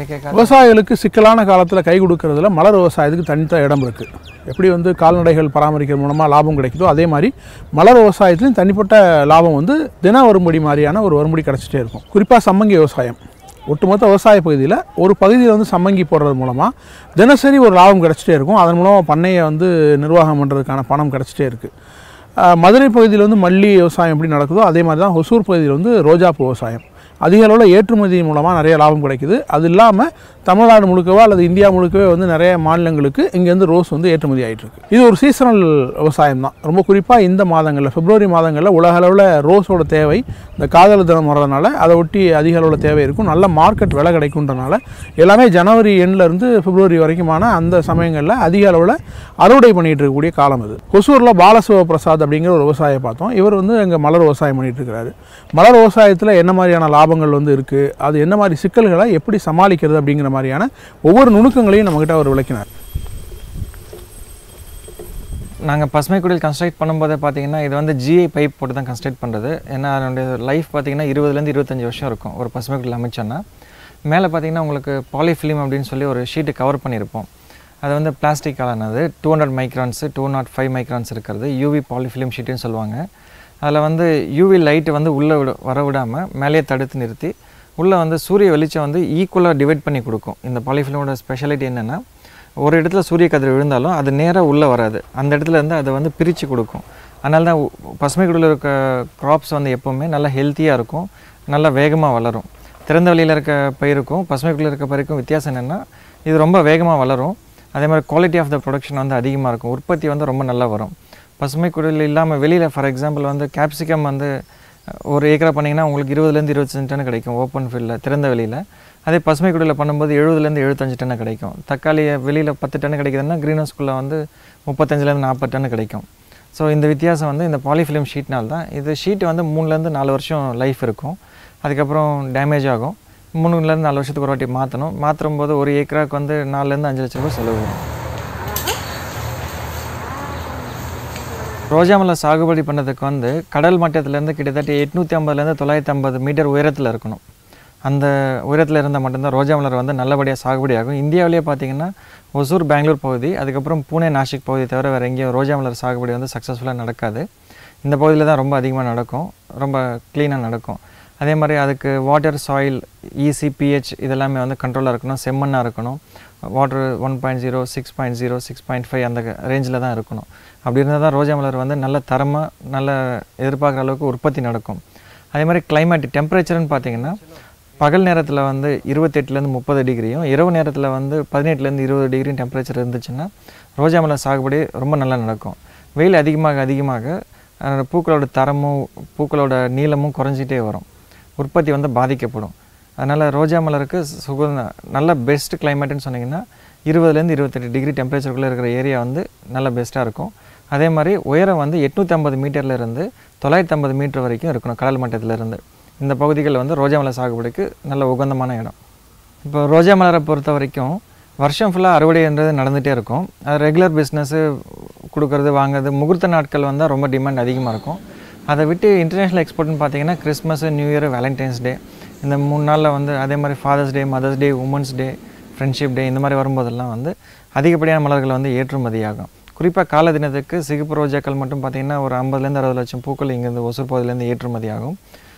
AK கா விவசாயிகளுக்கு சிக்கலான காலத்தில் கை கொடுக்கறதுல மலர் விவசாயத்துக்கு தனித்த இடம் இருக்குது எப்படி வந்து கால்நடைகள் பராமரிக்கிறது மூலமாக லாபம் கிடைக்குதோ அதே மாதிரி மலர் விவசாயத்துலையும் தனிப்பட்ட லாபம் வந்து தின வரும்படி மாதிரியான ஒரு வரும்படி கிடச்சிட்டே இருக்கும் குறிப்பாக சம்மங்கி விவசாயம் ஒட்டுமொத்த விவசாய பகுதியில் ஒரு பகுதியில் வந்து சம்மங்கி போடுறது மூலமாக தினசரி ஒரு லாபம் கிடச்சிட்டே இருக்கும் அதன் மூலமாக பண்ணையை வந்து நிர்வாகம் பண்ணுறதுக்கான பணம் கிடச்சிட்டே இருக்குது ஆஹ் மதுரை பகுதியில் வந்து மல்லி விவசாயம் எப்படி நடக்குதோ அதே மாதிரி தான் ஒசூர் பகுதியில் வந்து ரோஜாப்பூ விவசாயம் அதிக அளவில் ஏற்றுமதி மூலமாக நிறைய லாபம் கிடைக்குது அது இல்லாமல் தமிழ்நாடு முழுக்கவோ அல்லது இந்தியா முழுக்கவே வந்து நிறைய மாநிலங்களுக்கு இங்கேருந்து ரோஸ் வந்து ஏற்றுமதி ஆகிட்டு இருக்கு இது ஒரு சீசனல் விவசாயம் தான் ரொம்ப குறிப்பாக இந்த மாதங்களில் பிப்ரவரி மாதங்களில் உலக அளவில் ரோஸோட தேவை இந்த காதல் தினம் வரதுனால அதை ஒட்டி அதிக அளவில் தேவை இருக்கும் நல்ல மார்க்கெட் விலை கிடைக்குன்றனால எல்லாமே ஜனவரி எண்ணில் இருந்து பிப்ரவரி வரைக்குமான அந்த சமயங்களில் அதிக அளவில் அறுவடை பண்ணிட்டு இருக்கக்கூடிய காலம் இது ஒசூரில் பாலசிவ பிரசாத் அப்படிங்கிற ஒரு விவசாயியை பார்த்தோம் இவர் வந்து இங்கே மலர் விவசாயம் பண்ணிட்டு இருக்கிறாரு மலர் விவசாயத்தில் என்ன மாதிரியான லாபங்கள் வந்து இருக்குது அது என்ன மாதிரி சிக்கல்களை எப்படி சமாளிக்கிறது அப்படிங்கிற மாதிரியான ஒவ்வொரு நுணுக்கங்களையும் நம்மக்கிட்ட அவர் விளக்கினார் நாங்கள் பசுமை குடில் கன்ஸ்ட்ரக்ட் பண்ணும்போது பார்த்தீங்கன்னா இது வந்து ஜிஐ பைப் போட்டு தான் கன்ஸ்ட்ரக்ட் பண்ணுறது ஏன்னா அதனுடைய லைஃப் பார்த்தீங்கன்னா இருபதுலேருந்து இருபத்தஞ்சி வருஷம் இருக்கும் ஒரு பசுமை குடில் அமைச்சோன்னா மேலே பார்த்தீங்கன்னா உங்களுக்கு பாலிஃபிலிம் அப்படின்னு சொல்லி ஒரு ஷீட்டு கவர் பண்ணியிருப்போம் அது வந்து பிளாஸ்டிக்காலானது two hundred microns two nought five microns இருக்கிறது யூவி பாலிஃபிலிம் ஷீட்டுன்னு சொல்லுவாங்க அதில் வந்து யூவி லைட்டு வந்து உள்ளே விட வர விடாமல் மேலேயே தடுத்து நிறுத்தி உள்ளே வந்து சூரிய வெளிச்சம் வந்து ஈக்குவலாக டிவைட் பண்ணி கொடுக்கும் இந்த பாலிஃபிலிமோட ஸ்பெஷாலிட்டி என்னென்னா ஒரு இடத்துல சூரிய கதிர் விழுந்தாலும் அது நேராக உள்ளே வராது அந்த இடத்துல இருந்து அதை வந்து பிரித்து கொடுக்கும் அதனால தான் உ- பசுமை குடியில் இருக்க க்ராப்ஸ் வந்து எப்போவுமே நல்லா ஹெல்த்தியாக இருக்கும் நல்லா வேகமாக வளரும் திறந்த வெளியில் இருக்க பயிருக்கும் பசுமை குடியில் இருக்க பயிருக்கும் வித்தியாசம் என்னென்னா இது ரொம்ப வேகமாக வளரும் அதே மாதிரி குவாலிட்டி ஆஃப் த ப்ரொடக்ஷன் வந்து அதிகமாக இருக்கும் உற்பத்தி வந்து ரொம்ப நல்லா வரும் பசுமை குடில் இல்லாமல் வெளியில் ஃபார் எக்ஸாம்பிள் வந்து கேப்சிகம் வந்து அஹ், ஒரு ஏக்கரா பண்ணிங்கன்னா உங்களுக்கு இருபதுலேருந்து இருபத்தஞ்சு டன் கிடைக்கும் ஓப்பன் ஃபீல்டில் திறந்த வெளியில் அதே பசுமை குடியில் பண்ணும்போது எழுபதுலேருந்து எழுபத்தஞ்சு டன் கிடைக்கும் தக்காளி வெளியில் பத்து டன் கிடைக்குதுன்னா க்ரீன் ஹவுஸ்குள்ளே வந்து முப்பத்தஞ்சுலேருந்து நாற்பது டன் கிடைக்கும் ஸோ இந்த வித்தியாசம் வந்து இந்த பாலிஃபிலிம் ஷீட்னால தான் இது ஷீட் வந்து மூணுலேருந்து நாலு வருஷம் லைஃப் இருக்கும் அதுக்கப்புறம் டேமேஜ் ஆகும் மூணுலேருந்து நாலு வருஷத்துக்கு ஒரு வாட்டி மாற்றணும் மாற்றும் போது ஒரு ஏக்கராக்கு வந்து நாலுலேருந்து அஞ்சு லட்ச ரூபாய் செலவு வரும் ரோஜா மலை சாகுபடி பண்ணதுக்கு வந்து கடல் மட்டத்துலேருந்து கிட்டத்தட்ட எட்நூற்றி ஐம்பதுலேருந்து தொள்ளாயிரத்தி ஐம்பது மீட்டர் உயரத்தில் இருக்கணும் அந்த உயரத்தில் இருந்தால் மட்டும்தான் ரோஜா மலர் வந்து நல்லபடியாக சாகுபடி ஆகும் இந்தியாவிலேயே பார்த்தீங்கன்னா ஒசூர் பெங்களூர் பகுதி அதுக்கப்புறம் பூனே நாசிக் பகுதி தவிர வேறு எங்கேயும் ரோஜா மலர் சாகுபடி வந்து சக்ஸஸ்ஃபுல்லாக நடக்காது இந்த பகுதியில் தான் ரொம்ப அதிகமாக நடக்கும் ரொம்ப க்ளீனாக நடக்கும் அதே மாதிரி அதுக்கு வாட்டர் சாயில் ஈசி பிஹெச் இதெல்லாமே வந்து கண்ட்ரோலாக இருக்கணும் செம்மண்ணாக இருக்கணும் water one point zero six point zero six point five அந்த ரேஞ்சில் தான் இருக்கணும் அப்படி இருந்தால் தான் ரோஜா மலர் வந்து நல்ல தரமாக நல்ல எதிர்பார்க்குற அளவுக்கு உற்பத்தி நடக்கும் அதே மாதிரி climate டெம்பரேச்சர்னு பார்த்தீங்கன்னா பகல் நேரத்தில் வந்து இருபத்தெட்டுலேருந்து முப்பது டிகிரியும் இரவு நேரத்தில் வந்து பதினெட்டுலேருந்து இருபது டிகிரியும் டெம்பரேச்சர் இருந்துச்சுன்னா ரோஜா மலர் சாகுபடி ரொம்ப நல்லா நடக்கும் வெயில் அதிகமாக அதிகமாக அஹ், பூக்களோட தரமும் பூக்களோட நீளமும் குறைஞ்சிட்டே வரும் உற்பத்தி வந்து பாதிக்கப்படும் அதனால் ரோஜா மலருக்கு சுக நல்ல பெஸ்ட் கிளைமேட்டுன்னு சொன்னீங்கன்னா இருபதுலேருந்து இருபத்தெட்டு டிகிரி டெம்பரேச்சருக்குள்ளே இருக்கிற ஏரியா வந்து நல்ல பெஸ்ட்டாக இருக்கும் அதே மாதிரி உயரம் வந்து எட்நூற்றி ஐம்பது மீட்டர்லேருந்து தொள்ளாயிரத்தி ஐம்பது மீட்டர் வரைக்கும் இருக்கணும் கடல் மட்டத்திலேருந்து இந்த பகுதிகள் வந்து ரோஜா மலர் சாகுபடிக்கு நல்ல உகந்தமான இடம் இப்போ ரோஜா மலரை பொறுத்த வரைக்கும் வருஷம் ஃபுல்லாக அறுவடைன்றது நடந்துகிட்டே இருக்கும் அது ரெகுலர் பிஸ்னஸ்ஸு கொடுக்கறது வாங்குறது முகூர்த்த நாட்கள் வந்தால் ரொம்ப டிமாண்ட் அதிகமாக இருக்கும் அதை விட்டு இன்டர்நேஷ்னல் எக்ஸ்போர்ட்னு பார்த்தீங்கன்னா Christmas new year Valentine's day இந்த மூணு நாளில் வந்து அதே மாதிரி father's day mother's day women's day friendship day இந்த மாதிரி வரும்போதெல்லாம் வந்து அதிகப்படியான மலர்கள் வந்து ஏற்றுமதியாகும் குறிப்பாக கால தினத்துக்கு சிகப்பு ரோஜாக்கள் மட்டும் பார்த்தீங்கன்னா ஒரு ஐம்பதுலேருந்து அறுபது லட்சம் பூக்கள் இங்கேருந்து ஒசூர் பகுதியிலேருந்து ஏற்றுமதியாகும்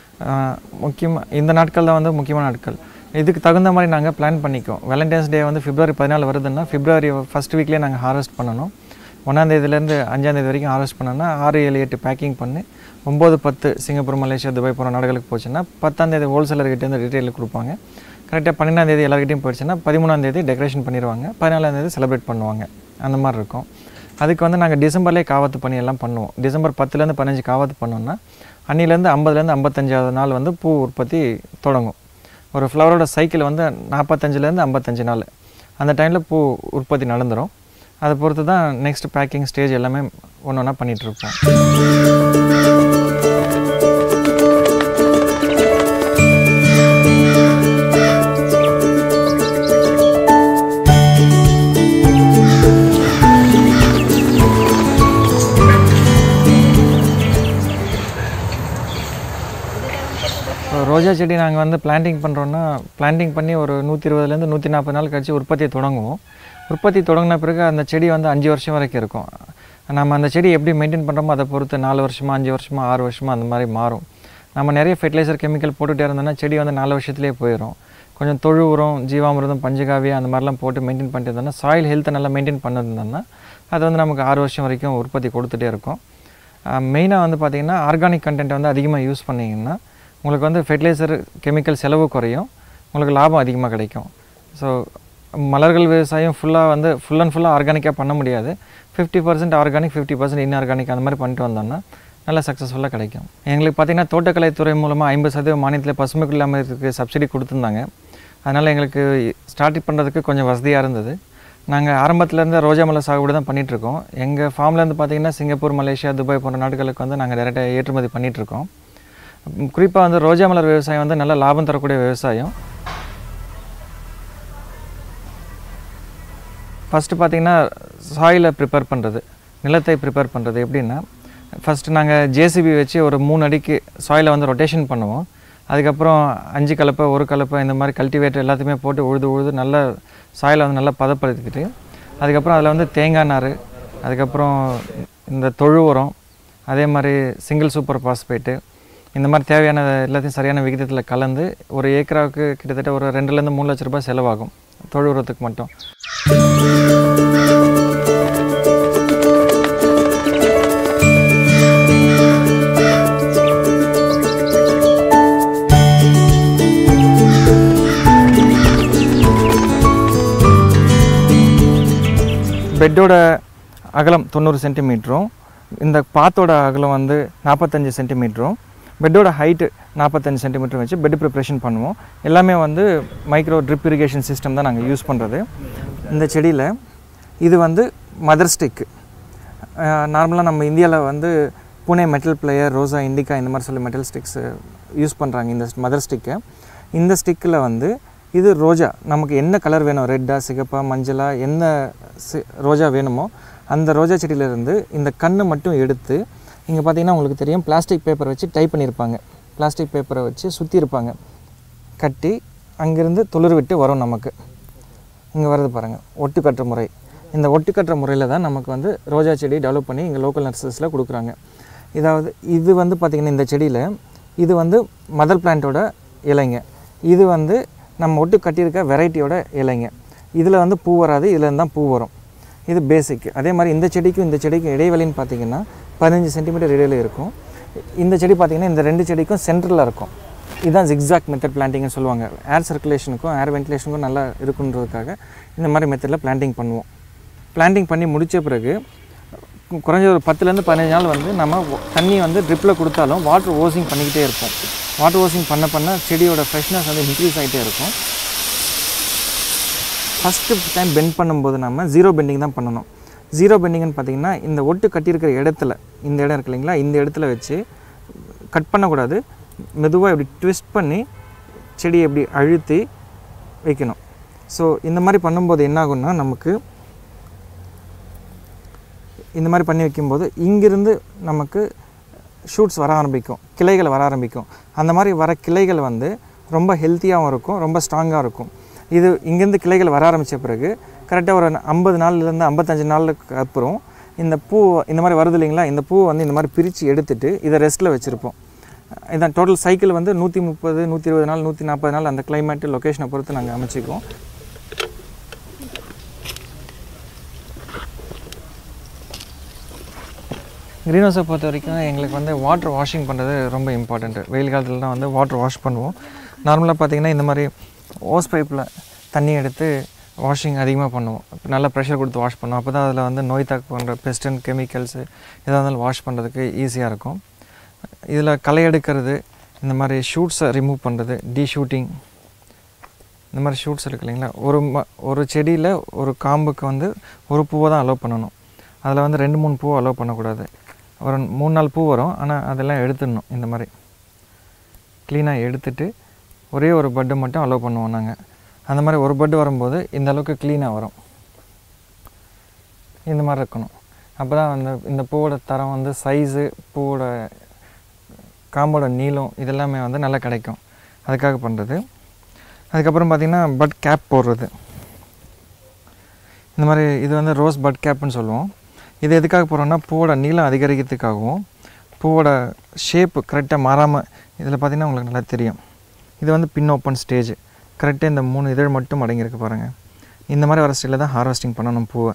முக்கியமாக இந்த நாட்கள் தான் வந்து முக்கியமான நாட்கள் இதுக்கு தகுந்த மாதிரி நாங்கள் பிளான் பண்ணிக்கோம் வேலண்டைன்ஸ் டே வந்து பிப்ரவரி பதினாலு வருதுன்னா பிப்ரவரி ஃபஸ்ட் வீக்லேயே நாங்கள் ஹார்வெஸ்ட் பண்ணணும் ஒன்றாந்தேதியிலேருந்து அஞ்சாந்தேதி வரைக்கும் ஹார்வெஸ்ட் பண்ணோன்னா ஆறு ஏழு எட்டு பேக்கிங் பண்ணி ஒம்பது பத்து சிங்கப்பூர் மலேசியா துபாய் போகிற நாடுகளுக்கு போச்சுன்னா பத்தாந்தேதி ஹோல்சேலர்கிட்டேருந்து ரீட்டைலுக்கு கொடுப்பாங்க கரெக்டாக பன்னெண்டாந்தேதி எல்லாருக்கிட்டையும் போயிடுச்சுன்னா பதிமூணாந்தேதி டெக்கரேஷன் பண்ணிடுவாங்க பதினாலாந்தேதி செலிப்ரேட் பண்ணுவாங்க அந்த மாதிரி இருக்கும் அதுக்கு வந்து நாங்கள் டிசம்பர்லேயே காவத்து பணி எல்லாம் பண்ணுவோம் டிசம்பர் பத்துலேருந்து பதினஞ்சு காவத்து பண்ணோம்னா அன்னிலேருந்து ஐம்பதுலேருந்து ஐம்பத்தஞ்சாவது நாள் வந்து பூ உற்பத்தி தொடங்கும் ஒரு ஃப்ளவரோட சைக்கிள் வந்து நாற்பத்தஞ்சிலேருந்து ஐம்பத்தஞ்சு நாள் அந்த டைமில் பூ உற்பத்தி நடந்துடும் அதை பொறுத்து தான் நெக்ஸ்ட் பேக்கிங் ஸ்டேஜ் எல்லாமே ஒன்று ஒன்றா பண்ணிகிட்ருப்போம் ஸோ ரோஜா செடி நாங்கள் வந்து பிளான்டிங் பண்ணுறோன்னா பிளான்டிங் பண்ணி ஒரு நூற்றி இருபதுலேருந்து நூற்றி நாற்பது நாள் கழிச்சு உற்பத்தியை தொடங்குவோம் உற்பத்தி தொடங்கின பிறகு அந்த செடி வந்து அஞ்சு வருஷம் வரைக்கும் இருக்கும் நம்ம அந்த செடி எப்படி மெயின்டைன் பண்ணுறோமோ அதை பொறுத்து நாலு வருஷமா அஞ்சு வருஷமா ஆறு வருஷமா அந்த மாதிரி மாறும் நம்ம நிறைய ஃபெர்டிலைசர் கெமிக்கல் போட்டுகிட்டே இருந்தோம்னா செடி வந்து நாலு வருஷத்துலேயே போயிடும் கொஞ்சம் தொழு உரம் ஜீவாமிர்தம் பஞ்சகாவியம் அந்த மாதிரிலாம் போட்டு மெயின்டைன் பண்ணிட்டு இருந்தோம்னா சாயில் ஹெல்த்தை நல்லா மெயின்டைன் பண்ணிருந்தோம்னா அது வந்து நமக்கு ஆறு வருஷம் வரைக்கும் உற்பத்தி கொடுத்துட்டே இருக்கும் மெயினாக வந்து பார்த்திங்கன்னா ஆர்கானிக் கண்டென்ட்டை வந்து அதிகமாக யூஸ் பண்ணிங்கன்னா உங்களுக்கு வந்து ஃபெர்டிலைசர் கெமிக்கல் செலவு குறையும் உங்களுக்கு லாபம் அதிகமாக கிடைக்கும் ஸோ மலர்கள் விவசாயம் ஃபுல்லாக வந்து ஃபுல் அண்ட் ஃபுல்லாக ஆர்கானிக்காக பண்ண முடியாது fifty percent organic fifty percent inorganic அந்த மாதிரி பண்ணிட்டு வந்தோம்னா நல்லா சக்ஸஸ்ஃபுல்லாக கிடைக்கும் எங்களுக்கு பார்த்திங்கன்னா தோட்டக்கலைத்துறை மூலமாக ஐம்பது சதவீதம் மானியத்தில் பசுமை இல்லாமல் சப்சிடி கொடுத்துருந்தாங்க அதனால் எங்களுக்கு ஸ்டார்ட் பண்ணுறதுக்கு கொஞ்சம் வசதியாக இருந்தது நாங்கள் ஆரம்பத்துலேருந்து ரோஜா மலை சாகுபடி தான் பண்ணிகிட்ருக்கோம் எங்கள் ஃபார்ம்லேருந்து பார்த்திங்கன்னா சிங்கப்பூர் மலேசியா துபாய் போன்ற நாடுகளுக்கு வந்து நாங்கள் டேரெக்டாக ஏற்றுமதி பண்ணிகிட்ருக்கோம் குறிப்பாக வந்து ரோஜா மலர் விவசாயம் வந்து நல்ல லாபம் தரக்கூடிய விவசாயம் ஃபஸ்ட்டு பார்த்திங்கன்னா சாயிலை ப்ரிப்பேர் பண்ணுறது நிலத்தை ப்ரிப்பேர் பண்ணுறது எப்படின்னா ஃபஸ்ட்டு நாங்கள் ஜேசிபி வச்சு ஒரு மூணு அடிக்கு சாயிலை வந்து ரொட்டேஷன் பண்ணுவோம் அதுக்கப்புறம் அஞ்சு கலப்பை ஒரு கலப்பை இந்த மாதிரி கல்டிவேட்டர் எல்லாத்தையுமே போட்டு உழுது உழுது நல்ல சாயிலை வந்து நல்லா பதப்படுத்திக்கிட்டு அதுக்கப்புறம் அதில் வந்து தேங்காய் நார் அதுக்கப்புறம் இந்த தொழு உரம் அதே மாதிரி சிங்கிள் சூப்பர் பாஸ்பேட்டு இந்த மாதிரி தேவையான எல்லாத்தையும் சரியான விகிதத்தில் கலந்து ஒரு ஏக்கராவுக்கு கிட்டத்தட்ட ஒரு ரெண்டுலேருந்து மூணு லட்ச ரூபாய் செலவாகும் தொழு உரத்துக்கு மட்டும் பெட்டோட அகலம் தொண்ணூறு சென்டிமீட்டரும் இந்த பாத்தோட அகலம் வந்து நாற்பத்தஞ்சு சென்டிமீட்டரும் பெட்டோட ஹைட்டு நாற்பத்தஞ்சு சென்டிமீட்டர் வச்சு பெட் ப்ரிப்ரேஷன் பண்ணுவோம் எல்லாமே வந்து மைக்ரோ ட்ரிப் இரிகேஷன் சிஸ்டம் தான் நாங்கள் யூஸ் பண்ணுறது இந்த செடியில் இது வந்து மதர் ஸ்டிக்கு நார்மலாக நம்ம இந்தியாவில் வந்து Pune metal player rosa indica இந்த மாதிரி சொல்லி மெட்டல் ஸ்டிக்ஸு யூஸ் பண்ணுறாங்க இந்த மதர் ஸ்டிக்கை இந்த ஸ்டிக்கில் வந்து இது ரோஜா நமக்கு என்ன கலர் வேணும் ரெட்டா சிகப்பா மஞ்சளா என்ன சி ரோஜா வேணுமோ அந்த ரோஜா செடியிலேருந்து இந்த கண்ணு மட்டும் எடுத்து இங்கே பார்த்தீங்கன்னா உங்களுக்கு தெரியும் பிளாஸ்டிக் பேப்பர் வச்சு டைப் பண்ணியிருப்பாங்க பிளாஸ்டிக் பேப்பரை வச்சு சுற்றி இருப்பாங்க கட்டி அங்கேருந்து துளிர் விட்டு வரும் நமக்கு இங்கே வருது பாருங்கள் ஒட்டு கட்டுற முறை இந்த ஒட்டு கட்டுற முறையில் தான் நமக்கு வந்து ரோஜா செடி டெவலப் பண்ணி இங்கே லோக்கல் நர்சரிஸில் கொடுக்குறாங்க இதாவது இது வந்து பார்த்திங்கன்னா இந்த செடியில் இது வந்து மதர் பிளான்ட்டோட இலைங்க இது வந்து நம்ம ஒட்டு கட்டியிருக்க வெரைட்டியோட இலைங்க இதில் வந்து பூ வராது இதில் தான் பூ வரும் இது பேசிக் அதே மாதிரி இந்த செடிக்கும் இந்த செடிக்கும் இடைவெளின்னு பார்த்தீங்கன்னா பதினஞ்சு சென்டிமீட்டர் இடைவெளி இருக்கும் இந்த செடி பார்த்திங்கன்னா இந்த ரெண்டு செடிக்கும் சென்டரில் இருக்கும் இதுதான் ஜிக்ஸாக் மெத்தட் பிளான்டிங்னு சொல்லுவாங்க ஏர் சர்க்குலேஷனுக்கும் ஏர் வென்டிலேஷனுக்கும் நல்லா இருக்குன்றதுக்காக இந்த மாதிரி மெத்தடில் பிளான்டிங் பண்ணுவோம் பிளான்டிங் பண்ணி முடித்த பிறகு கு- குறைஞ்ச ஒரு பத்துலேருந்து பதினஞ்சு நாள் வந்து நம்ம வ- தண்ணி வந்து ட்ரிப்பில் கொடுத்தாலும் வாட்டர் ஓசிங் பண்ணிக்கிட்டே இருப்போம் வாட்டர் ஓசிங் பண்ண பண்ண செடியோட ஃப்ரெஷ்னஸ் வந்து இன்க்ரீஸ் ஆகிட்டே இருக்கும் ஃபஸ்ட்டு டைம் பெண்ட் பண்ணும்போது நம்ம ஜீரோ பெண்டிங் தான் பண்ணணும் ஜீரோ பெண்டிங்னு பார்த்தீங்கன்னா இந்த ஒட்டு கட்டியிருக்கிற இடத்துல இந்த இடம் இருக்கு இல்லைங்களா இந்த இடத்துல வச்சு கட் பண்ணக்கூடாது மெதுவாக இப்படி ட்விஸ்ட் பண்ணி செடியை இப்படி அழுத்தி வைக்கணும் ஸோ இந்த மாதிரி பண்ணும்போது என்ன ஆகும்னா நமக்கு இந்த மாதிரி பண்ணி வைக்கும்போது இங்கிருந்து நமக்கு ஷூட்ஸ் வர ஆரம்பிக்கும் கிளைகள் வர ஆரம்பிக்கும் அந்த மாதிரி வர கிளைகள் வந்து ரொம்ப ஹெல்த்தியாகவும் இருக்கும் ரொம்ப ஸ்ட்ராங்காக இருக்கும் இது இங்கேருந்து கிளைகள் வர ஆரம்பித்த பிறகு கரெக்டாக ஒரு ஐம்பது நாள்லேருந்து ஐம்பத்தஞ்சு நாளுக்கு அப்புறம் இந்த பூ இந்த மாதிரி வருது இல்லைங்களா இந்த பூ வந்து இந்த மாதிரி பிரித்து எடுத்துட்டு இதை ரெஸ்ட்டில் வச்சுருப்போம் இதான் டோட்டல் சைக்கிள் வந்து நூற்றி முப்பது நூற்றி இருபது நாள் நூற்றி நாற்பது நாள் அந்த கிளைமேட்டு லொக்கேஷனை பொறுத்து நாங்கள் அமைச்சிக்குவோம் க்ரீன் ஹவுஸை பொறுத்த வரைக்கும் எங்களுக்கு வந்து வாட்டர் வாஷிங் பண்ணுறது ரொம்ப இம்பார்ட்டண்ட்டு வெயில் காலத்தில் தான் வந்து வாட்டர் வாஷ் பண்ணுவோம் நார்மலாக பார்த்தீங்கன்னா இந்த மாதிரி ஓஸ் பைப்பில் தண்ணி எடுத்து வாஷிங் அதிகமாக பண்ணுவோம் இப்ப நல்லா ப்ரெஷர் கொடுத்து வாஷ் பண்ணுவோம் அப்போ தான் அதில் வந்து நோய் தாக்கு பண்ணுற பெஸ்டன் கெமிக்கல்ஸு எதாக இருந்தாலும் வாஷ் பண்ணுறதுக்கு ஈஸியாக இருக்கும் இதில் களை எடுக்கிறது இந்த மாதிரி ஷூட்ஸை ரிமூவ் பண்ணுறது டீ ஷூட்டிங் இந்த மாதிரி ஷூட்ஸ் இருக்கு இல்லைங்களா ஒரு ம ஒரு செடியில் ஒரு காம்புக்கு வந்து ஒரு பூவை தான் அலோவ் பண்ணணும் அதில் வந்து ரெண்டு மூணு பூவை அலோவ் பண்ணக்கூடாது ஒரு மூணு நாலு பூ வரும் ஆனால் அதெல்லாம் எடுத்துடணும் இந்த மாதிரி க்ளீனாக எடுத்துட்டு ஒரே ஒரு பட்டு மட்டும் அலோவ் பண்ணுவோம் நாங்கள் அந்த மாதிரி ஒரு பட்டு வரும்போது இந்த அளவுக்கு க்ளீனாக வரும் இந்த மாதிரி இருக்கணும் அப்போ தான் வந்து இந்த பூவோட தரம் வந்து சைஸு பூவோட காம்போட நீளம் இதெல்லாமே வந்து நல்லா கிடைக்கும் அதுக்காக பண்ணுறது அதுக்கப்புறம் பார்த்திங்கன்னா பட் கேப் போடுறது இந்த மாதிரி இது வந்து ரோஸ் பட் கேப்னு சொல்லுவோம் இது எதுக்காக போடுறோம்னா பூவோட நீளம் அதிகரிக்கிறதுக்காகவும் பூவோட ஷேப்பு கரெக்டாக மாறாமல் இதில் பார்த்திங்கன்னா உங்களுக்கு நல்லா தெரியும் இது வந்து பின் ஓப்பன் ஸ்டேஜ் கரெக்டாக இந்த மூணு இதழ் மட்டும் அடங்கியிருக்கு பாருங்கள் இந்த மாதிரி வர ஸ்டைலில் தான் ஹார்வெஸ்டிங் பண்ணணும் பூவை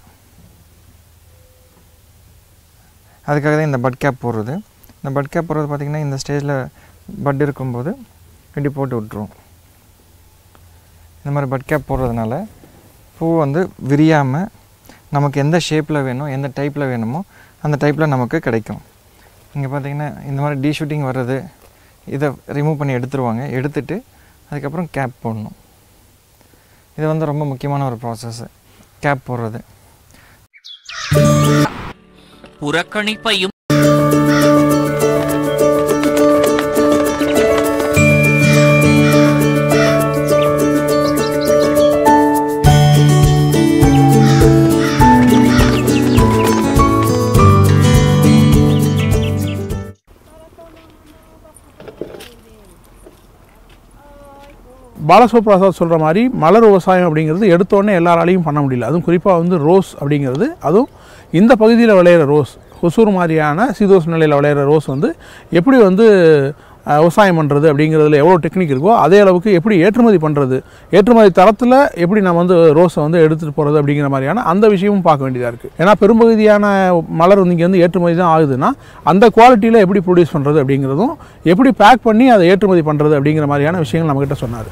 அதுக்காக தான் இந்த பட் கேப் போடுறது இந்த பட் கேப் போடுறது பார்த்திங்கன்னா இந்த ஸ்டேஜில் பட் இருக்கும்போது இப்படி போட்டு விட்ருவோம் இந்த மாதிரி பட் கேப் போடுறதுனால பூ வந்து விரியாமல் நமக்கு எந்த ஷேப்பில் வேணும் எந்த டைப்பில் வேணுமோ அந்த டைப்பில் நமக்கு கிடைக்கும் இங்கே பார்த்தீங்கன்னா இந்த மாதிரி டீ ஷூட்டிங் வர்றது இதை ரிமூவ் பண்ணி எடுத்துருவாங்க எடுத்துட்டு அதுக்கப்புறம் கேப் போடணும் இது வந்து ரொம்ப முக்கியமான ஒரு ப்ராசஸ்ஸு கேப் போடுறது புறக்கணிப்பையும் பாலசுப்ரசாத் சொல்கிற மாதிரி மலர் விவசாயம் அப்படிங்கிறது எடுத்தோடனே எல்லாராலையும் பண்ண முடியல அதுவும் குறிப்பாக வந்து ரோஸ் அப்படிங்கிறது அதுவும் இந்த பகுதியில் விளையிற ரோஸ் ஹொசூர் மாதிரியான சீதோஷ் நிலையில் விளையிற ரோஸ் வந்து எப்படி வந்து அஹ், விவசாயம் பண்ணுறது அப்படிங்கிறதுல எவ்வளோ டெக்னிக் இருக்கோ அதே அளவுக்கு எப்படி ஏற்றுமதி பண்ணுறது ஏற்றுமதி தரத்தில் எப்படி நம்ம வந்து ரோஸை வந்து எடுத்துகிட்டு போகிறது அப்படிங்கிற மாதிரியான அந்த விஷயமும் பார்க்க வேண்டியதாக இருக்குது ஏன்னா பெரும்பகுதியான மலர் வந்து இங்கே வந்து ஏற்றுமதி தான் ஆகுதுன்னா அந்த குவாலிட்டியில் எப்படி ப்ரொடியூஸ் பண்ணுறது அப்படிங்கிறதும் எப்படி பேக் பண்ணி அதை ஏற்றுமதி பண்ணுறது அப்படிங்கிற மாதிரியான விஷயங்கள் நம்மக்கிட்ட சொன்னார்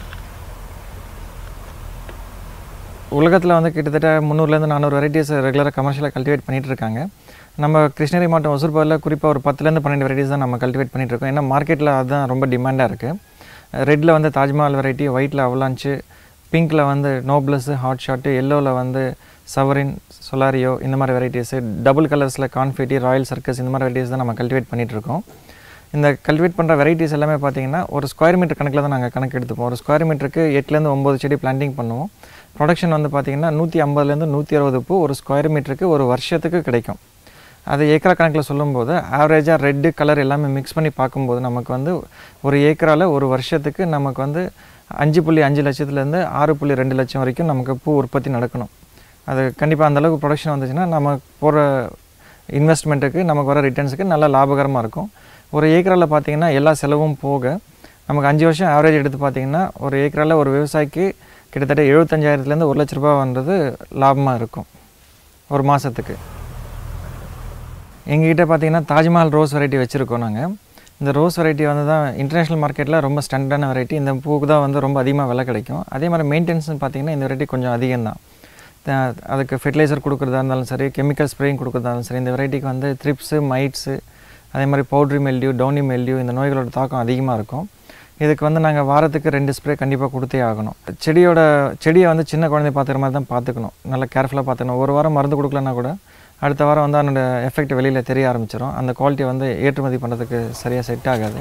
உலகத்தில் வந்து கிட்டத்தட்ட முந்நூறுலேருந்து நானூறு வெரைட்டிஸ் ரெகுலராக கமர்ஷியலாக கல்டிவேட் பண்ணிட்டு இருக்காங்க நம்ம கிருஷ்ணகிரி மாவட்டம் ஒசூர் பகுதியில் குறிப்பாக ஒரு பத்துலேருந்து பன்னெண்டு வெரைட்டிஸ் தான் நம்ம கல்டிவேட் பண்ணிட்டு இருக்கோம் ஏன்னா மார்க்கெட்டில் அதுதான் ரொம்ப டிமாண்டாக இருக்குது ரெட்டில் வந்து தாஜ்மஹால் வெரைட்டி ஒயிட்டில் அவலான்ச்சு பிங்க்கில் வந்து நோப்ளஸ் ஹாட் ஷாட்டு எல்லோவில் வந்து சவரின் சொலாரியோ இந்த மாதிரி வெரைட்டிஸு டபுள் கலர்ஸில் கான்ஃபிட்டி ராயல் சர்க்கஸ் இந்த மாதிரி வெரைட்டிஸ் தான் நம்ம கல்டிவேட் பண்ணிட்டு இருக்கோம் இந்த கல்டிவேட் பண்ணுற வெரைட்டிஸ் எல்லாமே பார்த்தீங்கன்னா ஒரு ஸ்கொயர் மீட்டர் கணக்கில் தான் நாங்கள் கணக்கு எடுத்துப்போம் ஒரு ஸ்கொயர் மீட்டருக்கு எட்டுலேருந்து ஒம்பது செடி பிளான்டிங் பண்ணுவோம் ப்ரொடக்ஷன் வந்து பார்த்திங்கன்னா நூற்றி ஐம்பதுலேருந்து நூற்றி அறுபது பூ ஒரு ஸ்கொயர் மீட்டருக்கு ஒரு வருஷத்துக்கு கிடைக்கும் அது ஏக்கரா கணக்கில் சொல்லும்போது ஆவரேஜாக ரெட்டு கலர் எல்லாமே மிக்ஸ் பண்ணி பார்க்கும்போது நமக்கு வந்து ஒரு ஏக்கரால் ஒரு வருஷத்துக்கு நமக்கு வந்து அஞ்சு புள்ளி அஞ்சு லட்சத்துலேருந்து ஆறு புள்ளி ரெண்டு லட்சம் வரைக்கும் நமக்கு பூ உற்பத்தி நடக்கணும் அது கண்டிப்பாக அந்தளவுக்கு ப்ரொடக்ஷன் வந்துச்சுன்னா நம்ம போகிற இன்வெஸ்ட்மெண்ட்டுக்கு நமக்கு வர ரிட்டர்ன்ஸுக்கு நல்ல லாபகரமாக இருக்கும் ஒரு ஏக்கரால் பார்த்தீங்கன்னா எல்லா செலவும் போக நமக்கு அஞ்சு வருஷம் ஆவரேஜ் எடுத்து பார்த்தீங்கன்னா ஒரு ஏக்கரால் ஒரு விவசாயிக்கு கிட்டத்தட்ட எழுபத்தஞ்சாயிரத்துலேருந்து ஒரு லட்ச ரூபான்றது லாபமாக இருக்கும் ஒரு மாதத்துக்கு எங்ககிட்ட பார்த்தீங்கன்னா தாஜ்மஹால் ரோஸ் வெரைட்டி வச்சுருக்கோம் நாங்கள் இந்த ரோஸ் வெரைட்டி வந்து தான் இன்டர்நேஷ்னல் மார்க்கெட்டில் ரொம்ப ஸ்டாண்டர்டான வெரைட்டி இந்த பூக்கு தான் வந்து ரொம்ப அதிகமாக விலை கிடைக்கும் அதே மாதிரி மெயின்டெனன்ஸ்னு பார்த்தீங்கன்னா இந்த வெரைட்டி கொஞ்சம் அதிகம்தான் த- அதுக்கு ஃபெர்டிலைசர் கொடுக்குறதா இருந்தாலும் சரி கெமிக்கல் ஸ்ப்ரேயிங் கொடுக்குறதா இருந்தாலும் சரி இந்த வெரைட்டிக்கு வந்து த்ரிப்ஸு மைட்ஸு அதே மாதிரி பவுட்ரி மெல்டியூ டவுனி மெல்டியூ இந்த நோய்களோட தாக்கம் அதிகமாக இருக்கும் இதுக்கு வந்து நாங்கள் வாரத்துக்கு ரெண்டு ஸ்ப்ரே கண்டிப்பாக கொடுத்தே ஆகணும் செடியோட செடியை வந்து சின்ன குழந்தை பார்த்துக்கிற மாதிரி தான் பார்த்துக்கணும் நல்லா கேர்ஃபுல்லாக பார்த்துக்கணும் ஒரு வாரம் மருந்து கொடுக்கலன்னா கூட அடுத்த வாரம் வந்து அதனோட எஃபெக்ட் வெளியில் தெரிய ஆரம்பிச்சிடும் அந்த குவாலிட்டி வந்து ஏற்றுமதி பண்ணுறதுக்கு சரியாக செட் ஆகாது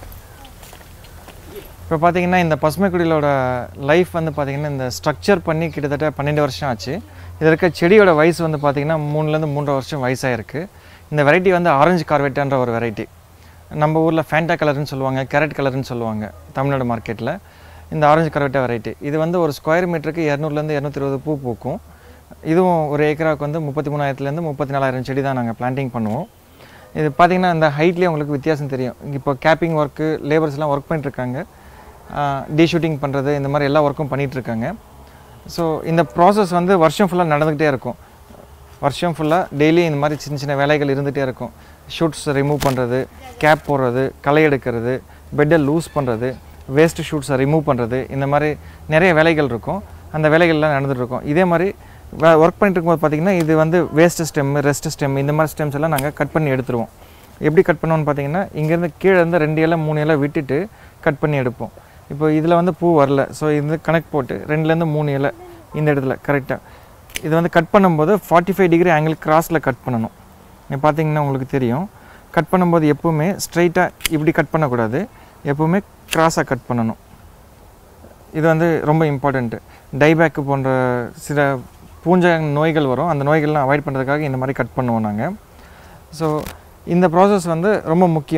இப்போ பார்த்தீங்கன்னா இந்த பசுமைக்குடியிலோட லைஃப் வந்து பார்த்தீங்கன்னா இந்த ஸ்ட்ரக்சர் பண்ணி கிட்டத்தட்ட பன்னெண்டு வருஷம் ஆச்சு இதில் இருக்க செடியோட வயசு வந்து பார்த்தீங்கன்னா மூணுலேருந்து மூன்றரை வருஷம் வயசாயிருக்கு இந்த வெரைட்டி வந்து ஆரஞ்சு கார்வெட்டான்ற ஒரு வெரைட்டி நம்ம ஊரில் ஃபேண்டா கலர்னு சொல்லுவாங்க கேரட் கலர்னு சொல்லுவாங்க தமிழ்நாடு மார்க்கெட்டில் இந்த ஆரஞ்சு கரவெட்டா வெரைட்டி இது வந்து ஒரு ஸ்கொயர் மீட்டருக்கு இரநூறுலேருந்து இரநூத்தி இருபது பூ பூக்கும் இதுவும் ஒரு ஏக்கராவுக்கு வந்து முப்பத்தி மூணாயிரத்துலேருந்து முப்பத்தி நாலாயிரம் செடி தான் நாங்கள் பிளான்டிங் பண்ணுவோம் இது பார்த்திங்கன்னா இந்த ஹைட்லேயே உங்களுக்கு வித்தியாசம் தெரியும் இப்போ கேப்பிங் ஒர்க்கு லேபர்ஸ்லாம் ஒர்க் பண்ணிட்டுருக்காங்க டீ ஷூட்டிங் பண்ணுறது இந்த மாதிரி எல்லா ஒர்க்கும் பண்ணிகிட்ருக்காங்க ஸோ இந்த ப்ராசஸ் வந்து வருஷம் ஃபுல்லாக நடந்துக்கிட்டே இருக்கும் வருஷம் ஃபுல்லாக டெய்லி இந்த மாதிரி சின்ன சின்ன வேலைகள் இருந்துகிட்டே இருக்கும் ஷூட்ஸ் ரிமூவ் பண்ணுறது கேப் போடுறது களை எடுக்கிறது பெட்டை லூஸ் பண்ணுறது வேஸ்ட் ஷூட்ஸை ரிமூவ் பண்ணுறது இந்த மாதிரி நிறைய வேலைகள் இருக்கும் அந்த வேலைகள்லாம் நடந்துட்டு இருக்கும் இதே மாதிரி ஒர்க் பண்ணிட்டு இருக்கும்போது பார்த்திங்கன்னா இது வந்து வேஸ்ட் ஸ்டெம் ரெஸ்ட் ஸ்டெம் இந்த மாதிரி ஸ்டெம்ஸ் எல்லாம் நாங்கள் கட் பண்ணி எடுத்துருவோம் எப்படி கட் பண்ணுவோம்னு பார்த்தீங்கன்னா இங்கேருந்து கீழே இருந்து ரெண்டு இலை மூணு இலை விட்டுட்டு கட் பண்ணி எடுப்போம் இப்போ இதில் வந்து பூ வரல ஸோ இது கணக்கு போட்டு ரெண்டுலேருந்து மூணு இலை இந்த இடத்துல கரெக்டாக இது வந்து கட் பண்ணும்போது ஃபார்ட்டி ஃபைவ் டிகிரி ஆங்கிள் கிராஸில் கட் பண்ணணும் நீங்கள் பார்த்தீங்கன்னா உங்களுக்கு தெரியும் கட் பண்ணும்போது எப்போவுமே ஸ்ட்ரைட்டாக இப்படி கட் பண்ணக்கூடாது எப்போவுமே கிராஸாக கட் பண்ணணும் இது வந்து ரொம்ப இம்பார்ட்டண்ட்டு டைபேக்கு போன்ற சில பூஞ்ச நோய்கள் வரும் அந்த நோய்கள்லாம் அவாய்ட் பண்ணுறதுக்காக இந்த மாதிரி கட் பண்ணுவோம் நாங்கள் ஸோ இந்த ப்ராசஸ் வந்து ரொம்ப முக்கியம்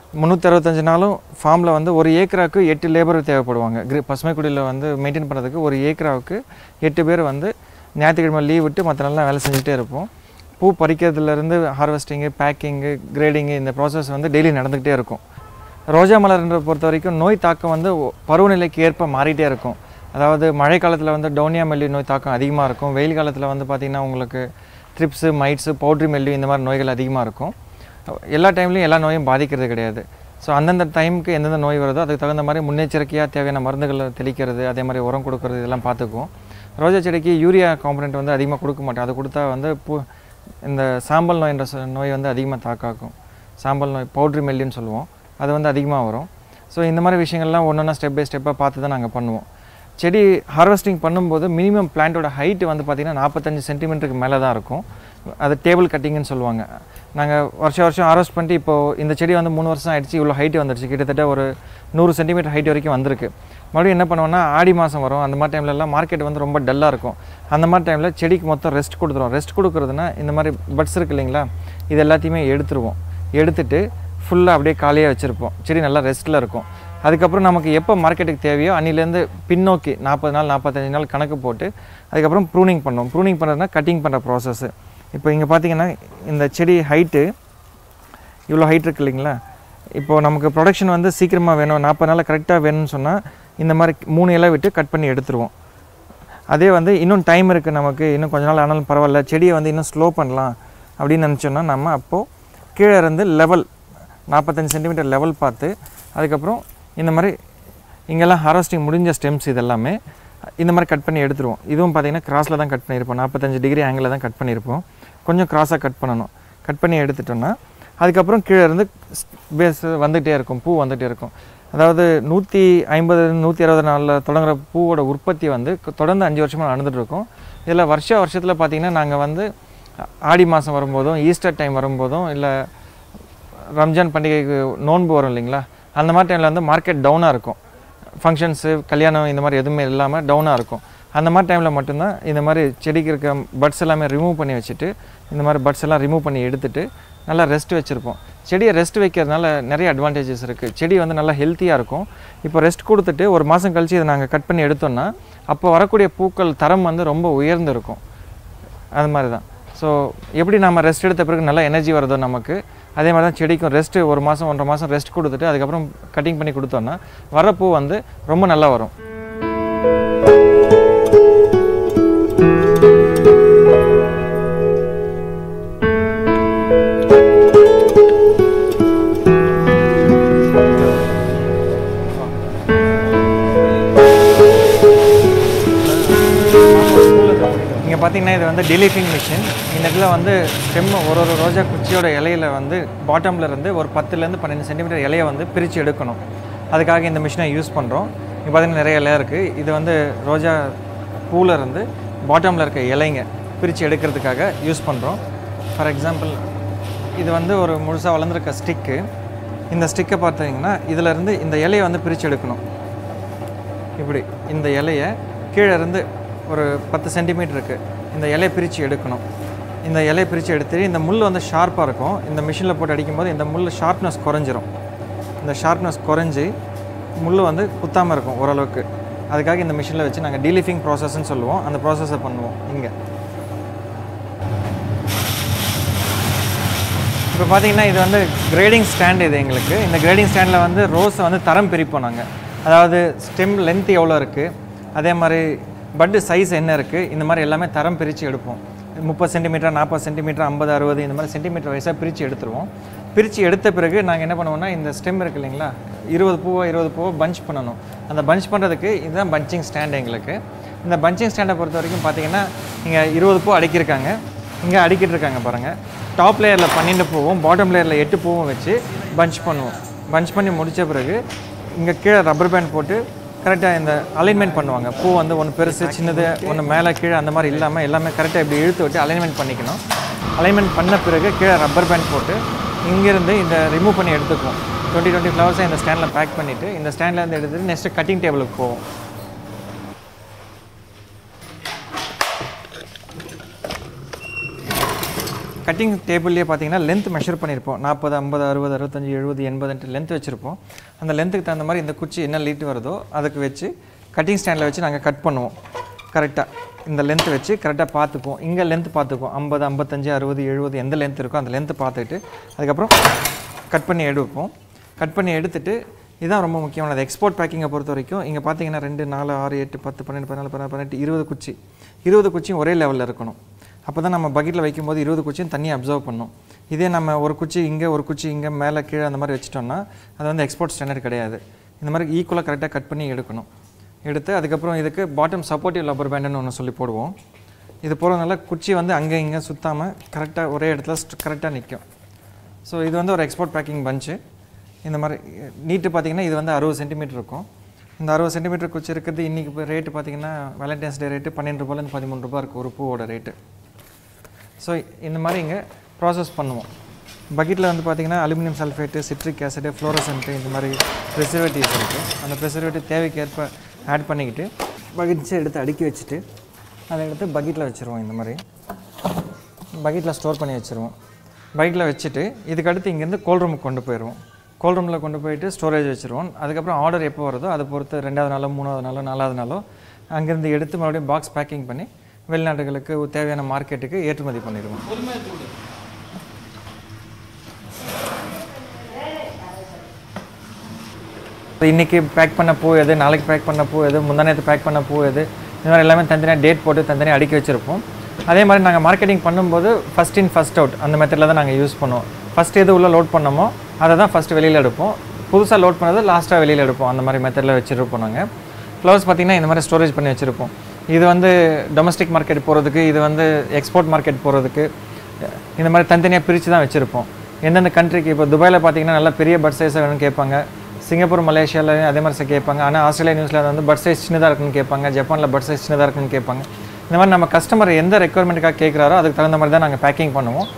முந்நூற்றி அறுபத்தஞ்சு நாளும் ஃபார்மில் வந்து ஒரு ஏக்கராவுக்கு எட்டு லேபர் தேவைப்படுவாங்க கிரி பசுமைக்குடியில் வந்து மெயின்டைன் பண்ணுறதுக்கு ஒரு ஏக்கராவுக்கு எட்டு பேர் வந்து ஞாயிற்றுக்கிழமை லீவ் விட்டு மற்ற நாள்லாம் வேலை செஞ்சுட்டே இருப்போம் பூ பறிக்கிறதுலேருந்து ஹார்வெஸ்டிங்கு பேக்கிங்கு கிரேடிங்கு இந்த ப்ராசஸ் வந்து டெய்லி நடந்துக்கிட்டே இருக்கும் ரோஜா மலர்ன்ற பொறுத்த வரைக்கும் நோய் தாக்கம் வந்து ஒ- பருவநிலைக்கு ஏற்ப மாறிட்டே இருக்கும் அதாவது மழை காலத்தில் வந்து டோனியா மெல்லி நோய் தாக்கம் அதிகமாக இருக்கும் வெயில் காலத்தில் வந்து பார்த்திங்கன்னா உங்களுக்கு ட்ரிப்ஸு மைட்ஸு பவுட்ரி மெல்லி இந்த மாதிரி நோய்கள் அதிகமாக இருக்கும் எல்லா டைம்லையும் எல்லா நோயும் பாதிக்கிறது கிடையாது ஸோ அந்தந்த டைமுக்கு எந்தெந்த நோய் வருதோ அதுக்கு தகுந்த மாதிரி முன்னெச்சரிக்கையாக தேவையான மருந்துகளை தெளிக்கிறது அதே மாதிரி உரம் கொடுக்கறது இதெல்லாம் பார்த்துக்குவோம் ரோஜா செடிக்கு யூரியா காம்பனண்ட் வந்து அதிகமாக கொடுக்க மாட்டோம் அது கொடுத்தா வந்து பூ இந்த சாம்பல் நோய்ன்ற சொ- நோய் வந்து அதிகமாக தாக்காக்கும் சாம்பல் நோய் பவுட்ரி மெல்லின்னு சொல்லுவோம் அது வந்து அதிகமாக வரும் ஸோ இந்த மாதிரி விஷயங்கள்லாம் ஒன்று ஒன்றா ஸ்டெப் பை ஸ்டெப்பாக பார்த்து தான் நாங்கள் பண்ணுவோம் செடி ஹார்வெஸ்டிங் பண்ணும்போது மினிமம் பிளான்ட்டோட ஹைட் வந்து பார்த்திங்கன்னா நாற்பத்தஞ்சு சென்டிமீட்டருக்கு மேலே தான் இருக்கும் அது டேபிள் கட்டிங்னு சொல்லுவாங்க நாங்கள் வருஷம் வருஷம் ஹார்வெஸ்ட் பண்ணிட்டு இப்போது இந்த செடி வந்து மூணு வருஷம் ஆயிடுச்சு இவ்வளோ ஹைட் வந்துடுச்சு கிட்டத்தட்ட ஒரு நூறு சென்டிமீட்டர் ஹைட் வரைக்கும் வந்திருக்கு மறுபடியும் என்ன பண்ணுவோம்னா ஆடி மாதம் வரும் அந்த மாதிரி டைம்லலாம் மார்க்கெட் வந்து ரொம்ப டல்லாக இருக்கும் அந்த மாதிரி டைமில் செடிக்கு மொத்தம் ரெஸ்ட் கொடுத்துருவோம் ரெஸ்ட் கொடுக்குறதுனா இந்த மாதிரி பட்ஸ் இருக்கு இல்லைங்களா இது எல்லாத்தையுமே எடுத்துருவோம் எடுத்துட்டு ஃபுல்லாக அப்படியே காலியாக வச்சுருப்போம் செடி நல்லா ரெஸ்ட்டில் இருக்கும் அதுக்கப்புறம் நமக்கு எப்போ மார்க்கெட்டுக்கு தேவையோ அன்னிலேருந்து பின்னோக்கி நாற்பது நாள் நாற்பத்தஞ்சு நாள் கணக்கு போட்டு அதுக்கப்புறம் ப்ரூனிங் பண்ணுவோம் ப்ரூனிங் பண்ணுறதுனா கட்டிங் பண்ணுற ப்ராசஸ்ஸு இப்போ இங்கே பார்த்தீங்கன்னா இந்த செடி ஹைட்டு இவ்வளோ ஹைட் இருக்கு இல்லைங்களா இப்போது நமக்கு ப்ரொடக்ஷன் வந்து சீக்கிரமாக வேணும் நாற்பது நாளில் கரெக்டாக வேணும்னு சொன்னால் இந்த மாதிரி மூணு இலை விட்டு கட் பண்ணி எடுத்துருவோம் அதே வந்து இன்னும் டைம் இருக்குது நமக்கு இன்னும் கொஞ்ச நாள் ஆனாலும் பரவாயில்ல செடியை வந்து இன்னும் ஸ்லோ பண்ணலாம் அப்படின்னு நினச்சோன்னா நம்ம அப்போது கீழே இருந்து லெவல் நாற்பத்தஞ்சு சென்டிமீட்டர் லெவல் பார்த்து அதுக்கப்புறம் இந்த மாதிரி இங்கெல்லாம் ஹார்வெஸ்டிங் முடிஞ்ச ஸ்டெம்ஸ் இதெல்லாமே இந்த மாதிரி கட் பண்ணி எடுத்துருவோம் இதுவும் பார்த்தீங்கன்னா கிராஸில் தான் கட் பண்ணியிருப்போம் நாற்பத்தஞ்சு டிகிரி ஆங்கிளில் தான் கட் பண்ணியிருப்போம் கொஞ்சம் கிராஸாக கட் பண்ணணும் கட் பண்ணி எடுத்துட்டோம்னா அதுக்கப்புறம் கீழே இருந்து பேஸ் வந்துகிட்டே இருக்கும் பூ வந்துகிட்டே இருக்கும் அதாவது நூற்றி ஐம்பது நூற்றி அறுபது நாளில் தொடங்குற பூவோட உற்பத்தி வந்து க- தொடர்ந்து அஞ்சு வருஷமாக நடந்துட்டு இருக்கும் இதில் வருஷ வருஷத்தில் பார்த்திங்கன்னா நாங்கள் வந்து ஆடி மாதம் வரும்போதும் ஈஸ்டர் டைம் வரும்போதும் இல்லை ரம்ஜான் பண்டிகைக்கு நோன்பு வரும் இல்லைங்களா அந்த மாதிரி டைமில் வந்து மார்க்கெட் டவுனாக இருக்கும் ஃபங்க்ஷன்ஸு கல்யாணம் இந்த மாதிரி எதுவுமே இல்லாமல் டவுனாக இருக்கும் அந்த மாதிரி டைமில் மட்டும்தான் இந்த மாதிரி செடிக்கு இருக்க பட்ஸ் எல்லாமே ரிமூவ் பண்ணி வச்சுட்டு இந்த மாதிரி பட்ஸ் எல்லாம் ரிமூவ் பண்ணி எடுத்துட்டு நல்லா ரெஸ்ட் வச்சுருப்போம் செடியை ரெஸ்ட் வைக்கிறதுனால நிறைய அட்வான்டேஜஸ் இருக்குது செடி வந்து நல்லா ஹெல்த்தியாக இருக்கும் இப்போ ரெஸ்ட் கொடுத்துட்டு ஒரு மாதம் கழிச்சு இதை நாங்கள் கட் பண்ணி எடுத்தோம்னா அப்போ வரக்கூடிய பூக்கள் தரம் வந்து ரொம்ப உயர்ந்து இருக்கும் அது மாதிரி தான் ஸோ எப்படி நம்ம ரெஸ்ட் எடுத்த பிறகு நல்லா எனர்ஜி வருதோ நமக்கு அதே மாதிரி தான் செடிக்கும் ரெஸ்ட்டு ஒரு மாதம் ஒன்றரை மாதம் ரெஸ்ட் கொடுத்துட்டு அதுக்கப்புறம் கட்டிங் பண்ணி கொடுத்தோன்னா வர பூ வந்து ரொம்ப நல்லா வரும் இங்கே பார்த்தீங்கன்னா இது வந்து டெலிஃபிங் மிஷின் இந்த இடத்துல வந்து ஸ்டெம் ஒரு ஒரு ரோஜா குச்சியோட இலையில வந்து பாட்டம்ல இருந்து ஒரு பத்துலேருந்து பன்னெண்டு சென்டிமீட்டர் இலையை வந்து பிரித்து எடுக்கணும் அதுக்காக இந்த மிஷினை யூஸ் பண்ணுறோம் இங்கே பார்த்தீங்கன்னா நிறைய இலை இருக்குது இது வந்து ரோஜா பூவில் இருந்து பாட்டமில் இருக்க இலைங்க பிரித்து எடுக்கிறதுக்காக யூஸ் பண்ணுறோம் ஃபார் எக்ஸாம்பிள் இது வந்து ஒரு முழுசாக வளர்ந்துருக்க ஸ்டிக்கு இந்த ஸ்டிக்கை பார்த்தீங்கன்னா இதிலேருந்து இந்த இலையை வந்து பிரித்து எடுக்கணும் இப்படி இந்த இலையை கீழே இருந்து ஒரு பத்து சென்டிமீட்டர் இருக்குது இந்த இலையை பிரித்து எடுக்கணும் இந்த இலையை பிரித்து எடுத்து இந்த முள் வந்து ஷார்ப்பாக இருக்கும் இந்த மிஷினில் போட்டு அடிக்கும்போது இந்த முள் ஷார்ப்னஸ் குறைஞ்சிரும் இந்த ஷார்ப்னஸ் குறைஞ்சி முள் வந்து குத்தாமல் இருக்கும் ஓரளவுக்கு அதுக்காக இந்த மிஷினில் வச்சு நாங்கள் டீலிஃபிங் ப்ராசஸ்ன்னு சொல்லுவோம் அந்த ப்ராசஸை பண்ணுவோம் இங்கே இப்போ பார்த்தீங்கன்னா இது வந்து கிரேடிங் ஸ்டாண்ட் இது எங்களுக்கு இந்த கிரேடிங் ஸ்டாண்டில் வந்து ரோஸை வந்து தரம் பிரிப்போம் நாங்கள் அதாவது ஸ்டெம் லென்த் எவ்வளோ இருக்குது அதே மாதிரி பட்டு சைஸ் என்ன இருக்குது இந்த மாதிரி எல்லாமே தரம் பிரித்து எடுப்போம் முப்பது சென்டிமீட்டர் நாற்பது சென்டிமீட்டர் ஐம்பது அறுபது இந்த மாதிரி சென்டிமீட்டர் வைஸாக பிரித்து எடுத்துருவோம் பிரித்து எடுத்த பிறகு நாங்கள் என்ன பண்ணுவோம்னா இந்த ஸ்டெம் இருக்கு இல்லைங்களா இருபது பூவோ இருபது பூவோ பஞ்ச் பண்ணணும் அந்த பஞ்ச் பண்ணுறதுக்கு இதுதான் பஞ்சிங் ஸ்டாண்ட் எங்களுக்கு இந்த பஞ்சிங் ஸ்டாண்டை பொறுத்த வரைக்கும் பார்த்தீங்கன்னா இங்கே இருபது பூ அடுக்கியிருக்காங்க இங்கே அடுக்கிட்டு இருக்காங்க பாருங்கள் டாப் லேயரில் பன்னெண்டு பூவும் பாட்டம் லேயரில் எட்டு பூவும் வச்சு பஞ்ச் பண்ணுவோம் பஞ்ச் பண்ணி முடித்த பிறகு இங்கே கீழே ரப்பர் பேண்ட் போட்டு கரெக்டாக இந்த அலைன்மெண்ட் பண்ணுவாங்க பூ வந்து ஒன்று பெருசு சின்னது ஒன்று மேலே கீழே அந்த மாதிரி இல்லாமல் எல்லாமே கரெக்டாக இப்படி இழுத்து விட்டு அலைன்மெண்ட் பண்ணிக்கணும் அலைன்மெண்ட் பண்ண பிறகு கீழே ரப்பர் பேண்ட் போட்டு இங்கேருந்து இந்த ரிமூவ் பண்ணி எடுத்துக்குவோம் டுவெண்ட்டி டுவெண்ட்டி ஃப்ளவர்ஸை இந்த ஸ்டாண்டில் பேக் பண்ணிவிட்டு இந்த ஸ்டாண்ட்ல இருந்து எடுத்துட்டு நெக்ஸ்ட்டு கட்டிங் டேபிளுக்கு போவோம் கட்டிங் டேபிள்லேயே பார்த்தீங்கன்னா லென்த் மெஷர் பண்ணியிருப்போம் நாற்பது ஐம்பது அறுபது அறுபத்தஞ்சு எழுபது எண்பதுன்ட்டு லென்த் வச்சுருப்போம் அந்த லென்த்துக்கு தகுந்த மாதிரி இந்த குச்சி என்ன லீட் வருதோ அதுக்கு வச்சு கட்டிங் ஸ்டாண்டில் வச்சு நாங்கள் கட் பண்ணுவோம் கரெக்டாக இந்த லென்த் வச்சு கரெக்டாக பார்த்துப்போம் இங்கே லென்த் பார்த்துப்போம் ஐம்பது ஐம்பத்தஞ்சு அறுபது எழுபது எந்த லென்த் இருக்கோ அந்த லென்த்து பார்த்துட்டு அதுக்கப்புறம் கட் பண்ணி எடுப்போம் கட் பண்ணி எடுத்துட்டு இதுதான் ரொம்ப முக்கியமானது எக்ஸ்போர்ட் பேக்கிங்கை பொறுத்த வரைக்கும் இங்கே பார்த்தீங்கன்னா ரெண்டு நாலு ஆறு எட்டு பத்து பன்னெண்டு பதினாலு பதினாறு பதினெட்டு இருபது குச்சி இருபது குச்சியும் ஒரே லெவலில் இருக்கணும் அப்போ தான் நம்ம பக்கெட்டில் வைக்கும்போது இருபது குச்சியும் தண்ணி அப்சர்வ் பண்ணும் இதே நம்ம ஒரு குச்சி இங்கே ஒரு குச்சி இங்கே மேலே கீழே அந்த மாதிரி வச்சிட்டோம்னா அது வந்து எக்ஸ்போர்ட் ஸ்டாண்டர்ட் கிடையாது இந்த மாதிரி ஈக்குவலாக கரெக்டாக கட் பண்ணி எடுக்கணும் எடுத்து அதுக்கப்புறம் இதுக்கு பாட்டம் சப்போர்ட்டிவ் லப்பர் பேண்டுன்னு ஒன்று சொல்லி போடுவோம் இது போகிறதுனால குச்சி வந்து அங்கே இங்கே சுத்தாமல் கரெக்டாக ஒரே இடத்துல கரெக்டாக நிற்கும் ஸோ இது வந்து ஒரு எக்ஸ்போர்ட் பேக்கிங் பஞ்சு இந்த மாதிரி நீட்டு பார்த்தீங்கன்னா இது வந்து அறுபது சென்டிமீட்டர் இருக்கும் இந்த அறுபது சென்டிமீட்டர் குச்சி இருக்கிறது இன்றைக்கி இப்போ ரேட்டு பார்த்தீங்கன்னா வேலண்டைன்ஸ் டே ரேட்டு பன்னெண்டு ரூபாயிலேருந்து பதிமூணு ரூபாய் இருக்குது ஒரு பூவோட ரேட்டு ஸோ இந்த மாதிரி இங்கே ப்ராசஸ் பண்ணுவோம் பக்கெட்டில் வந்து பார்த்தீங்கன்னா aluminium sulphate citric acid fluorescent இந்த மாதிரி ப்ரிசர்வேட்டிவ்ஸ் இருக்குது அந்த ப்ரிசர்வேட்டிவ் தேவைக்கேற்ப ஆட் பண்ணிக்கிட்டு பக்கெட்ஸை எடுத்து அடுக்கி வச்சுட்டு அதை எடுத்து பக்கெட்டில் வச்சுருவோம் இந்த மாதிரி பக்கெட்டில் ஸ்டோர் பண்ணி வச்சுருவோம் பக்கெட்டில் வச்சுட்டு இதுக்கடுத்து இங்கேருந்து கோல் ரூமுக்கு கொண்டு போயிடுவோம் கோல் ரூமில் கொண்டு போயிட்டு ஸ்டோரேஜ் வச்சுருவோம் அதுக்கப்புறம் ஆர்டர் எப்போ வருதோ அதை பொறுத்து ரெண்டாவது நாளோ மூணாவது நாளோ நாலாவது நாளோ அங்கேருந்து எடுத்து மறுபடியும் பாக்ஸ் பேக்கிங் பண்ணி வெளிநாடுகளுக்கு தேவையான மார்க்கெட்டுக்கு ஏற்றுமதி பண்ணிடுவோம் இன்றைக்கி பேக் பண்ண பூ எது நாளைக்கு பேக் பண்ண பூ எது முந்தானத்து பேக் பண்ண பூ எது இந்த மாதிரி எல்லாமே தனித்தனியாக டேட் போட்டு தனித்தனியாக அடுக்கி வச்சுருப்போம் அதே மாதிரி நாங்கள் மார்க்கெட்டிங் பண்ணும்போது ஃபஸ்ட் இன் ஃபஸ்ட் அவுட் அந்த மெத்தடில் தான் நாங்கள் யூஸ் பண்ணுவோம் ஃபஸ்ட் எது உள்ளே லோட் பண்ணோமோ அதை தான் ஃபஸ்ட்டு வெளியில் எடுப்போம் புதுசாக லோட் பண்ணது லாஸ்ட்டாக வெளியில் எடுப்போம் அந்த மாதிரி மெத்தடில் வச்சுருப்போம் நாங்கள் ஃப்ளவர்ஸ் பார்த்திங்கன்னா இந்த மாதிரி ஸ்டோரேஜ் பண்ணி வச்சுருப்போம் இது வந்து டொமஸ்டிக் மார்க்கெட் போகிறதுக்கு இது வந்து எக்ஸ்போர்ட் மார்க்கெட் போகிறதுக்கு இந்த மாதிரி தனித்தனியாக பிரித்து தான் வச்சுருப்போம் எந்தெந்த கண்ட்ரிக்கு இப்போ துபாயில் பார்த்தீங்கன்னா நல்லா பெரிய பட் சைஸாக வேணும்னு கேட்பாங்க சிங்கப்பூர் மலேசியாவில் அதே மாதிரி ச- கேட்பாங்க ஆனால் ஆஸ்திரேலியா நியூசிலாந்து வந்து பட் சைஸ் சின்னதாக இருக்குன்னு கேட்பாங்க ஜப்பானில் பட் சைஸ் சின்னதாக இருக்குன்னு கேட்பாங்க இந்த மாதிரி நம்ம கஸ்டமர் எந்த ரெக்குவயர்மெண்ட்டுக்காக கேட்குறாரோ அதுக்கு தகுந்த மாதிரி தான் நாங்கள் பேக்கிங் பண்ணுவோம்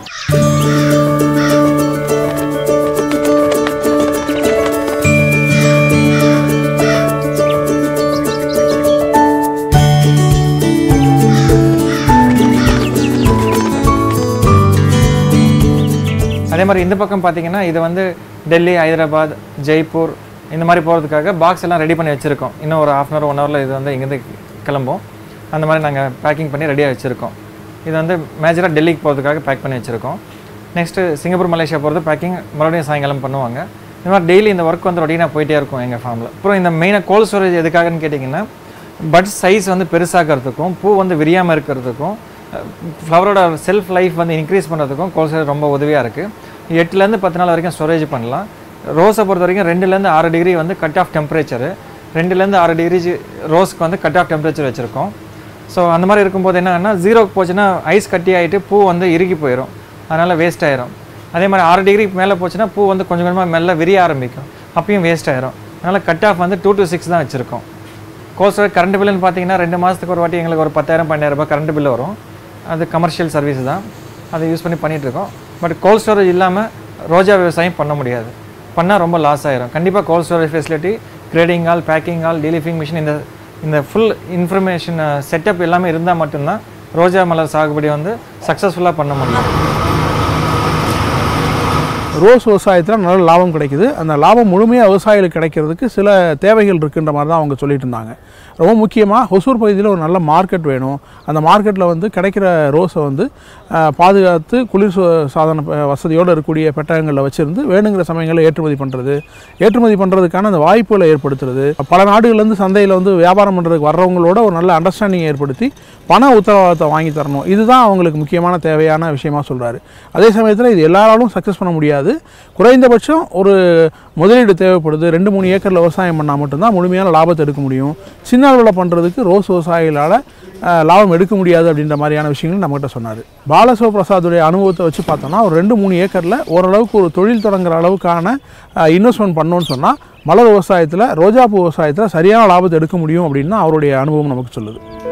அதே மாதிரி இந்த பக்கம் பார்த்தீங்கன்னா இது வந்து டெல்லி ஹைதராபாத் ஜெய்ப்பூர் இந்த மாதிரி போகிறதுக்காக பாக்ஸ் எல்லாம் ரெடி பண்ணி வச்சுருக்கோம் இன்னும் ஒரு ஹாஃப் அன் ஹவர் ஒன் ஹவரில் இது வந்து இங்கேருந்து கிளம்பும் அந்த மாதிரி நாங்கள் பேக்கிங் பண்ணி ரெடியாக வச்சுருக்கோம் இது வந்து மேஜராக டெல்லிக்கு போகிறதுக்காக பேக் பண்ணி வச்சுருக்கோம் நெக்ஸ்ட்டு சிங்கப்பூர் மலேசியா போகிறது பேக்கிங் மறுபடியும் சாயங்காலம் பண்ணுவாங்க இந்த மாதிரி டெய்லி இந்த ஒர்க் வந்து ரொட்டீனாக போயிட்டே இருக்கும் எங்கள் ஃபார்மில் அப்புறம் இந்த மெயினாக கோல்ட் ஸ்டோரேஜ் எதுக்காகன்னு கேட்டிங்கன்னா பட் சைஸ் வந்து பெருசாகிறதுக்கும் பூ வந்து விரியாமல் இருக்கிறதுக்கும் ஃப்ளவரோட செல்ஃப் லைஃப் வந்து இன்க்ரீஸ் பண்ணுறதுக்கும் கோல்ட் ஸ்டோரேஜ் ரொம்ப உதவியாக இருக்குது எட்டுலேருந்து பத்து நாள் வரைக்கும் ஸ்டோரேஜ் பண்ணலாம் ரோஸை பொறுத்த வரைக்கும் ரெண்டுலேருந்து ஆறு டிகிரி வந்து கட் ஆஃப் டெம்பரேச்சரு ரெண்டுலேருந்து ஆறு டிகிரி ரோஸ்க்கு வந்து கட் ஆஃப் டெம்பரேச்சர் வச்சுருக்கோம் ஸோ அந்த மாதிரி இருக்கும்போது என்னன்னா ஜீரோக்கு போச்சுன்னா ஐஸ் கட்டி ஆகிட்டு பூ வந்து இறுகி போயிடும் அதனால் வேஸ்ட் ஆயிரும் அதே மாதிரி ஆறு டிகிரிக்கு மேலே போச்சுன்னா பூ வந்து கொஞ்சம் கொஞ்சமாக மெல்ல விரிய ஆரம்பிக்கும் அப்பயும் வேஸ்ட் ஆயிரும் அதனால் கட் ஆஃப் வந்து டூ to சிக்ஸ் தான் வச்சுருக்கோம் கோஸ்டர் கரண்ட் பில்லுன்னு பார்த்தீங்கன்னா ரெண்டு மாதத்துக்கு ஒரு வாட்டி எங்களுக்கு ஒரு பத்தாயிரம் பன்னெண்டாயிரம் ரூபாய் கரண்ட் பில் வரும் அது கமர்ஷியல் சர்வீஸ் தான் அதை யூஸ் பண்ணி பண்ணிட்டு இருக்கோம் பட் கோல்ட் ஸ்டோரேஜ் இல்லாமல் ரோஜா விவசாயம் பண்ண முடியாது பண்ணால் ரொம்ப லாஸ் ஆயிரும் கண்டிப்பாக cold storage facility grading hall packing hall deleafing machine இந்த இந்த ஃபுல் இன்ஃபர்மேஷன் செட்டப் எல்லாமே இருந்தால் மட்டும்தான் ரோஜா மலர் சாகுபடி வந்து சக்ஸஸ்ஃபுல்லாக பண்ண முடியும் ரோஸ் விவசாயத்தில் நல்ல லாபம் கிடைக்குது அந்த லாபம் முழுமையாக விவசாயிகளுக்கு கிடைக்கிறதுக்கு சில தேவைகள் இருக்குன்ற மாதிரி தான் அவங்க சொல்லிட்டு இருந்தாங்க ரொம்ப முக்கியமாக ஹொசூர் பகுதியில் ஒரு நல்ல மார்க்கெட் வேணும் அந்த மார்க்கெட்டில் வந்து கிடைக்கிற ரோஸை வந்து அஹ், பாதுகாத்து குளிர் சு- சாதன ப- வசதியோடு இருக்கக்கூடிய பெட்டகங்களில் வச்சுருந்து வேணுங்கிற சமயங்களில் ஏற்றுமதி பண்ணுறது ஏற்றுமதி பண்ணுறதுக்கான அந்த வாய்ப்புகளை ஏற்படுத்துறது பல நாடுகள்லேருந்து சந்தையில் வந்து வியாபாரம் பண்ணுறதுக்கு வர்றவங்களோட ஒரு நல்ல அண்டர்ஸ்டாண்டிங் ஏற்படுத்தி பண உத்தரவாதத்தை வாங்கி தரணும் இதுதான் அவங்களுக்கு முக்கியமான தேவையான விஷயமா சொல்கிறாரு அதே சமயத்தில் இது எல்லாராலும் சக்ஸஸ் பண்ண முடியாது குறைந்தபட்சம் ஒரு முதலீடு தேவைப்படுது ரெண்டு மூணு ஏக்கரில் விவசாயம் பண்ணால் மட்டும்தான் முழுமையான லாபத்தை எடுக்க முடியும் சின்ன அளவில் பண்ணுறதுக்கு ரோஸ் விவசாயிகளால் அஹ், லாபம் எடுக்க முடியாது அப்படின்ற மாதிரியான விஷயங்கள் நம்மகிட்ட சொன்னார் பாலசிவ பிரசாத்துடைய அனுபவத்தை வச்சு பார்த்தோம்னா ஒரு ரெண்டு மூணு ஏக்கரில் ஓரளவுக்கு ஒரு தொழில் தொடங்குற அளவுக்கான இன்வெஸ்ட்மெண்ட் பண்ணோன்னு சொன்னால் மலர் விவசாயத்தில் ரோஜாப்பூ விவசாயத்தில் சரியான லாபத்தை எடுக்க முடியும் அப்படின்னு தான் அவருடைய அனுபவம் நமக்கு சொல்லுது